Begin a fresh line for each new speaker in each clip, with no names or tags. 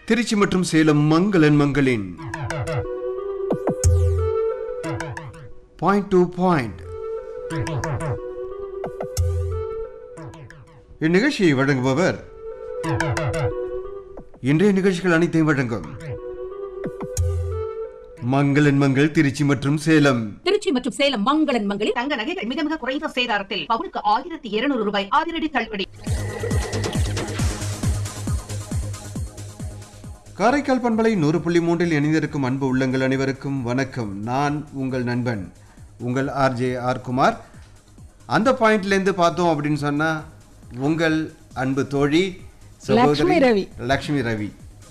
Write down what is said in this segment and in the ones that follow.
திருச்சி மற்றும் சேலம் மங்களன் மங்களின் பாயிண்ட் டு பாயிண்ட் இந்நிகழ்ச்சியை வழங்குபவர் இன்றைய நிகழ்ச்சிகள் அனைத்தையும் வழங்கும் மங்களன் மங்கள் திருச்சி மற்றும் சேலம்
திருச்சி மற்றும் சேலம் மங்களன் மங்களில்
தங்க நகைகள் மிக மிக குறைந்த சேதாரத்தில் பவுனுக்கு ஆயிரத்தி இருநூறு ரூபாய் அதிரடி தள்ளுபடி
காரைக்கால் பண்பலை நூறு புள்ளி மூன்றில் இணைந்திருக்கும் அன்பு உள்ளங்கள் அனைவருக்கும் வணக்கம் நான் உங்கள் நண்பன் உங்கள் ஆர்ஜே ஆர் குமார் அந்த பாயிண்ட்லேருந்து பார்த்தோம் அப்படின்னு சொன்னா உங்கள் அன்பு தோழி சகோதரி
லக்ஷ்மி ரவி.
லக்ஷ்மி ரவி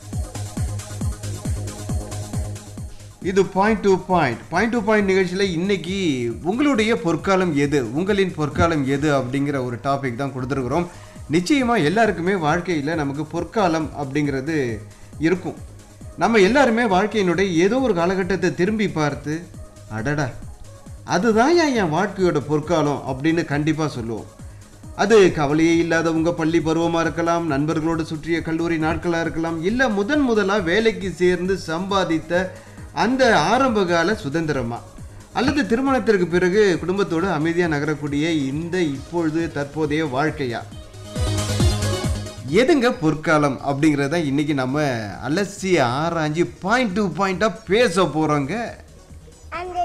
இது point to point point to point நிகழ்ச்சியில் இன்னைக்கு உங்களுடைய பொற்காலம் எது உங்களின் பொற்காலம் எது அப்படிங்கிற ஒரு டாபிக் தான் கொடுத்துருக்குறோம் நிச்சயமாக எல்லாருக்குமே வாழ்க்கையில் நமக்கு பொற்காலம் அப்படிங்கிறது இருக்கும் நம்ம எல்லாருமே வாழ்க்கையினுடைய ஏதோ ஒரு காலகட்டத்தை திரும்பி பார்த்து அடடா அதுதான் ஏன் என் வாழ்க்கையோட பொற்காலம் அப்படின்னு கண்டிப்பாக சொல்லுவோம் அது கவலையே இல்லாதவங்க பள்ளி பருவமாக இருக்கலாம் நண்பர்களோடு சுற்றிய கல்லூரி நாட்களாக இருக்கலாம் இல்லை முதன் முதலாக வேலைக்கு சேர்ந்து சம்பாதித்த அந்த ஆரம்பகால சுதந்திரமா அல்லது திருமணத்திற்கு பிறகு குடும்பத்தோடு அமைதியாக நகரக்கூடிய இந்த இப்பொழுது தற்போதைய வாழ்க்கையா எதுங்க பொற்காலம் அப்படிங்கிறத இன்னைக்கு நம்ம அலசி ஆராய்ஞ்சு பாயிண்ட் டு பாயிண்டாக பேச போகிறோங்க